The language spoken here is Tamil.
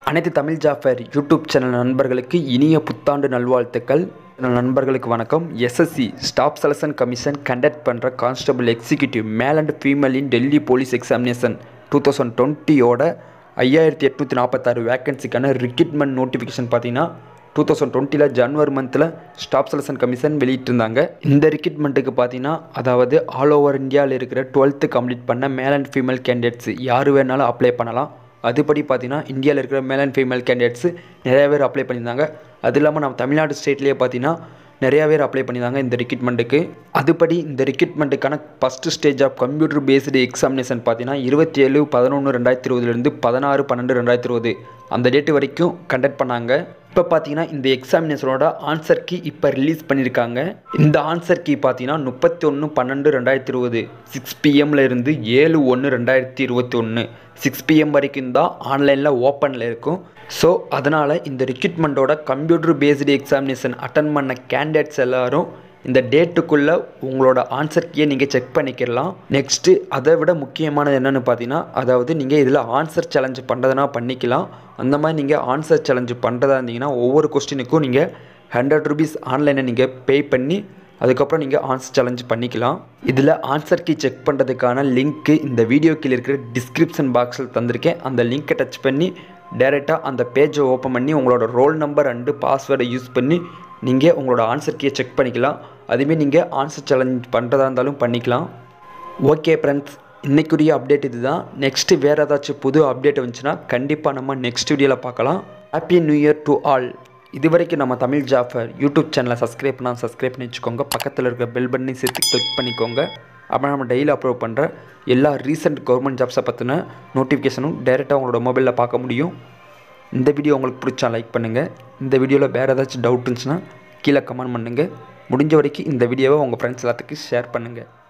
அனைத்து தமிழ் ஜாஃபர் யூடியூப் சேனல் நண்பர்களுக்கு இனிய புத்தாண்டு நல்வாழ்த்துக்கள் நண்பர்களுக்கு வணக்கம் SSC staff selection commission conduct பண்ணுற constable executive male and female in Delhi police examination two thousand டுவெண்ட்டியோட ஐயாயிரத்தி எட்நூற்றி நாற்பத்தாறு வேக்கன்சிக்கான ரிக்ரூட்மெண்ட் நோட்டிஃபிகேஷன் பார்த்தீங்கன்னா டூ தௌசண்ட் டுவெண்ட்டியில் ஜனவரி மந்தில் ஸ்டாஃப் செலெக்ஷன் கமிஷன் வெளியிட்டிருந்தாங்க இந்த ரிக்ரூட்மெண்ட்டுக்கு பார்த்தீங்கன்னா அதாவது ஆல் ஓவர் இந்தியாவில் இருக்கிற டுவெல்த்து கம்ப்ளீட் பண்ண மேல் அண்ட் ஃபீமேல் கேண்டிடேட்ஸ் யார் வேணாலும் அப்ளை பண்ணலாம் அதுபடி பார்த்தீங்கன்னா இந்தியாவில் இருக்கிற மேல் அண்ட் ஃபீமேல் கேண்டிடேட்ஸ் நிறைய பேர் அப்ளை பண்ணியிருந்தாங்க அது இல்லாமல் நம்ம தமிழ்நாடு ஸ்டேட்லேயே பார்த்தீங்கன்னா நிறையா பேர் அப்ளை பண்ணியிருந்தாங்க இந்த ரிக்ரூட்மெண்ட்டுக்கு அதுபடி இந்த ரிக்ரூட்மெண்ட்டுக்கான first stage of computer based examination பார்த்தீங்கன்னா இருபத்தி ஏழு பதினொன்று ரெண்டாயிரத்தி இருபதுலேருந்து பதினாறு பன்னெண்டு ரெண்டாயிரத்தி இருபது அந்த டேட்டு வரைக்கும் கண்டக்ட் பண்ணாங்க இப்போ பார்த்தீங்கன்னா இந்த எக்ஸாமினேஷனோட ஆன்சர் கீ இப்போ ரிலீஸ் பண்ணியிருக்காங்க இந்த ஆன்சர் கீ பார்த்தீங்கன்னா முப்பத்தி ஒன்று பன்னெண்டு ரெண்டாயிரத்தி இருபது சிக்ஸ் பிஎம்ல இருந்து ஏழு ஒன்று ரெண்டாயிரத்தி இருபத்தி ஒன்று சிக்ஸ் பிஎம் வரைக்கும் தான் ஆன்லைனில் ஓப்பனில் இருக்கும் ஸோ அதனால் இந்த ரிக்ரூட்மெண்ட்டோட கம்ப்யூட்டர் பேஸ்டு எக்ஸாமினேஷன் அட்டன் பண்ண கேண்டிடேட்ஸ் எல்லாரும் இந்த டேட்டுக்குள்ளே உங்களோட ஆன்சர் கீயை நீங்கள் செக் பண்ணிக்கலாம் நெக்ஸ்ட்டு அதை விட முக்கியமானது என்னென்னு பார்த்தீங்கன்னா அதாவது நீங்கள் இதில் ஆன்சர் சேலஞ்சு பண்ணுறதுனா பண்ணிக்கலாம் அந்த மாதிரி நீங்கள் ஆன்சர் சேலஞ்சு பண்ணுறதா இருந்தீங்கன்னா ஒவ்வொரு கொஸ்டினுக்கும் நீங்கள் ஹண்ட்ரட் ருபீஸ் ஆன்லைனை நீங்கள் பே பண்ணி அதுக்கப்புறம் நீங்கள் ஆன்சர் சேலஞ்ச் பண்ணிக்கலாம் இதில் ஆன்சர் கீ செக் பண்ணுறதுக்கான லிங்க்கு இந்த வீடியோ கீழே இருக்கிற டிஸ்கிரிப்ஷன் பாக்ஸில் தந்திருக்கேன் அந்த லிங்க்கை டச் பண்ணி டேரெக்டாக அந்த பேஜை ஓப்பன் பண்ணி உங்களோட ரோல் நம்பர் அண்டு பாஸ்வேர்டை யூஸ் பண்ணி நீங்கள் உங்களோட ஆன்சர் கீயை செக் பண்ணிக்கலாம் அதுமாரி நீங்கள் ஆன்சர் சேலஞ்ச் பண்ணுறதா இருந்தாலும் பண்ணிக்கலாம் ஓகே ஃப்ரெண்ட்ஸ் இன்றைக்குரிய அப்டேட் இது தான் நெக்ஸ்ட்டு வேறு ஏதாச்சும் புது அப்டேட் வந்துச்சுன்னா கண்டிப்பாக நம்ம நெக்ஸ்ட் வீடியோவில் பார்க்கலாம் happy new year to all இது வரைக்கும் நம்ம தமிழ் ஜாஃபர் யூடியூப் சேனலை சப்ஸ்கிரைப் பண்ணால் சப்ஸ்கிரைப் பண்ணி வச்சுக்கோங்க பக்கத்தில் இருக்க பெல் பட்டனையும் சேர்த்து கிளிக் பண்ணிக்கோங்க அப்புறம் நம்ம டெய்லி அப்லோட் பண்ணுற எல்லா ரீசெண்ட் கவர்மெண்ட் ஜாப்ஸை பற்றின நோட்டிஃபிகேஷனும் டேரெக்டாக உங்களோட மொபைலில் பார்க்க முடியும் இந்த வீடியோ உங்களுக்கு பிடிச்சா லைக் பண்ணுங்கள் இந்த வீடியோவில் வேறு ஏதாச்சும் டவுட் இருந்துச்சுன்னா கீழே கமெண்ட் பண்ணுங்கள் முடிஞ்ச வரைக்கும் இந்த வீடியோவை உங்கள் ஃப்ரெண்ட்ஸ் எல்லாத்துக்கும் ஷேர் பண்ணுங்கள்